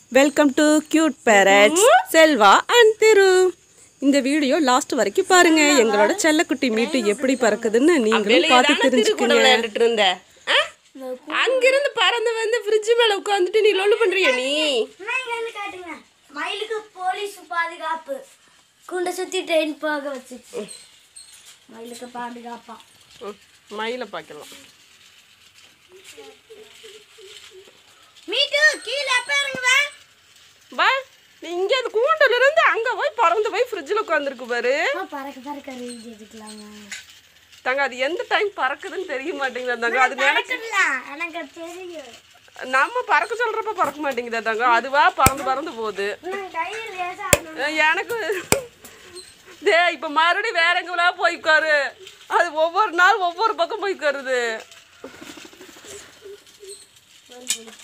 Welcome to cute parrots Selva and Thiru இந்த video last வரைக்கும் பாருங்க எங்களோட செல்லக்குட்டி மீட்டு எப்படி பறக்குதுன்னு நீங்களும் பார்த்து தெரிஞ்சுக்கோங்க விளையாண்டுட்டு இருந்த ஆ? அங்கிருந்து பறந்து வந்து ஃப்ரிட்ஜ் மேல உட்காந்துட்டு நீ லொல்லு பண்றிய நீ அம்மா, இங்க வந்து காட்டுங்க மயிலுக்கு போலீஸ் பாதுகாப்பு குண்டை சுத்தி ட்ரெயின் போக வச்சு மயிலுக்கு பாதுகாப்பா ம், மயிலை பார்க்கலாம் மீட்டு கீழே எப்ப இறங்குவேன் பா நீ இங்க அந்த கூண்டுல இருந்து அங்க போய் பறந்து போய் ஃப்ரிட்ஜில் உட்காந்துருக்கு பாரு பறக்க பறக்க ரீதி எடுக்கலாமா தங்க அது எந்த டைம் பறக்குதுன்னு தெரிய மாட்டேங்குதா தங்க அது நினைச்சு பறக்கலாம் எனக்கு தெரியும் நம்ம பறக்க சொல்றப்ப பறக்க மாட்டேங்குதா தங்க அதுவா பறந்து பறந்து போகுது நான் கையில் லேசா அஹ் எனக்கு டே இப்ப மறுபடியும் வேற எங்கெல்லா போய் உட்காரு அது ஒவ்வொரு நாள் ஒவ்வொரு பக்கம் போய் உட்காருது